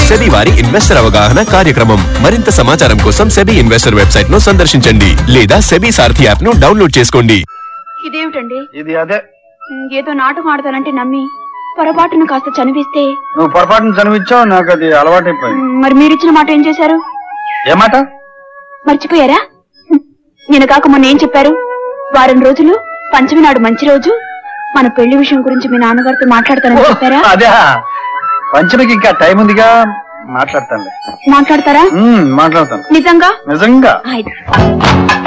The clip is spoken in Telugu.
సెబీ వారి ఇన్వెస్టర్ అవగాహన కార్యక్రమం మరింత సమాచారం కోసం సెబీ ఇన్వెస్టర్ వెబ్సైట్ ను సందర్శించండి లేదా సెబీ సారథి యాప్ ను డౌన్లోడ్ చేసుకోండి ఇదేమిటండి ఇది అదే ఉమ్, ఏదో నాటకం ఆడతానంటే నమ్మి పొరపాటును కాస్త చనివిస్తే నువ్వు పొరపాటున చనివిచ్చావు నాకు అది అలవాటైపోయింది ఉమ్, మరి మీరిచ్చిన మాట ఏం చేశారు ఏమాట మర్చిపోయారా హ్మ్. నేను కాక మొన్న ఏం చెప్పారు వారం రోజులు పంచమి నాడు మంచి రోజు మన పెళ్లి విషయం గురించి మీ నాన్నగారితో మాట్లాడతానని చెప్పారా అదే పంచమికి ఇంకా టైం ఉందిగా మాట్లాడతానులే మాట్లాడతారా ఉమ్, మాట్లాడతాను నిజంగా నిజంగా అయితే